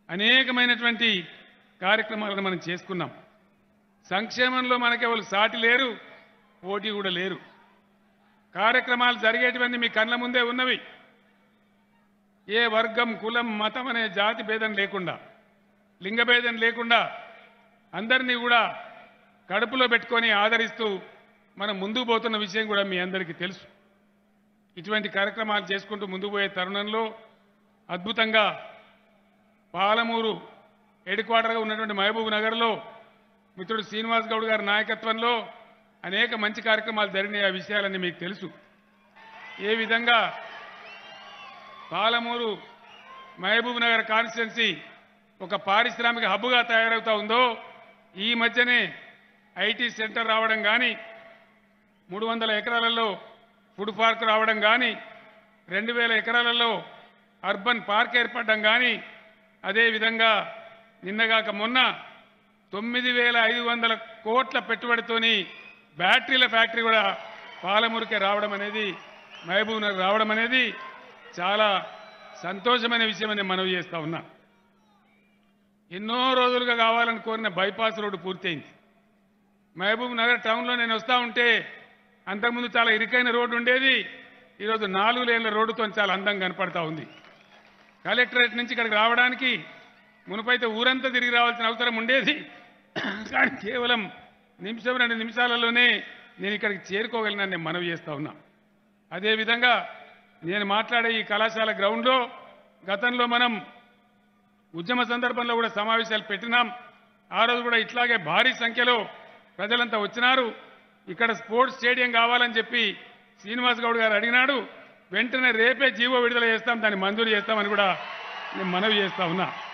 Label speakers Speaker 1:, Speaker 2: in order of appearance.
Speaker 1: అనేకమైనటువంటి కార్యక్రమాలను మనం చేసుకున్నాం సంక్షేమంలో మనకెవరు సాటి లేరు పోటీ కూడా లేరు కార్యక్రమాలు జరిగేటివన్నీ మీ కళ్ళ ముందే ఉన్నవి ఏ వర్గం కులం మతం అనే జాతి భేదం లేకుండా లింగ భేదం లేకుండా అందరినీ కూడా కడుపులో పెట్టుకొని ఆదరిస్తూ మనం ముందుకు పోతున్న విషయం కూడా మీ అందరికీ తెలుసు ఇటువంటి కార్యక్రమాలు చేసుకుంటూ ముందుకు పోయే తరుణంలో అద్భుతంగా పాలమూరు హెడ్ క్వార్టర్గా ఉన్నటువంటి మహబూబ్ నగర్లో మిత్రుడు శ్రీనివాస్ గౌడ్ గారి నాయకత్వంలో అనేక మంచి కార్యక్రమాలు జరిగినాయి ఆ విషయాలన్నీ మీకు తెలుసు ఏ విధంగా పాలమూరు మహబూబ్ నగర్ కాన్స్టిట్యున్సీ ఒక పారిశ్రామిక హబ్గా తయారవుతా ఉందో ఈ మధ్యనే ఐటీ సెంటర్ రావడం కానీ మూడు వందల ఎకరాలలో ఫుడ్ పార్క్ రావడం కానీ రెండు వేల ఎకరాలలో అర్బన్ పార్క్ ఏర్పడడం కానీ అదేవిధంగా నిన్నగాక మొన్న తొమ్మిది వేల ఐదు వందల కోట్ల పెట్టుబడితోని బ్యాటరీల ఫ్యాక్టరీ కూడా పాలమూరుకే రావడం అనేది మహబూబ్ నగర్ రావడం అనేది చాలా సంతోషమైన విషయం అని మనవి చేస్తా ఉన్నా ఎన్నో రోజులుగా కావాలని కోరిన బైపాస్ రోడ్డు పూర్తయింది మహబూబ్ నగర్ టౌన్లో నేను వస్తూ ఉంటే అంతకుముందు చాలా ఇరుకైన రోడ్డు ఉండేది ఈరోజు నాలుగు లేన్ల రోడ్డుతో చాలా అందంగా కనపడతా ఉంది కలెక్టరేట్ నుంచి ఇక్కడికి రావడానికి మునుపైతే ఊరంతా తిరిగి రావాల్సిన అవసరం ఉండేది కానీ కేవలం నిమిషం రెండు నిమిషాలలోనే నేను ఇక్కడికి చేరుకోగలిగినని నేను మనవి చేస్తా ఉన్నా అదేవిధంగా నేను మాట్లాడే ఈ కళాశాల గ్రౌండ్లో గతంలో మనం ఉద్యమ సందర్భంలో కూడా సమావేశాలు పెట్టినాం ఆ రోజు కూడా ఇట్లాగే భారీ సంఖ్యలో ప్రజలంతా వచ్చినారు ఇక్కడ స్పోర్ట్స్ స్టేడియం కావాలని చెప్పి శ్రీనివాస్ గౌడ్ గారు అడిగినాడు వెంటనే రేపే జీవో విడుదల చేస్తాం దాన్ని మంజూరు చేస్తామని కూడా నేను మనవి చేస్తా ఉన్నా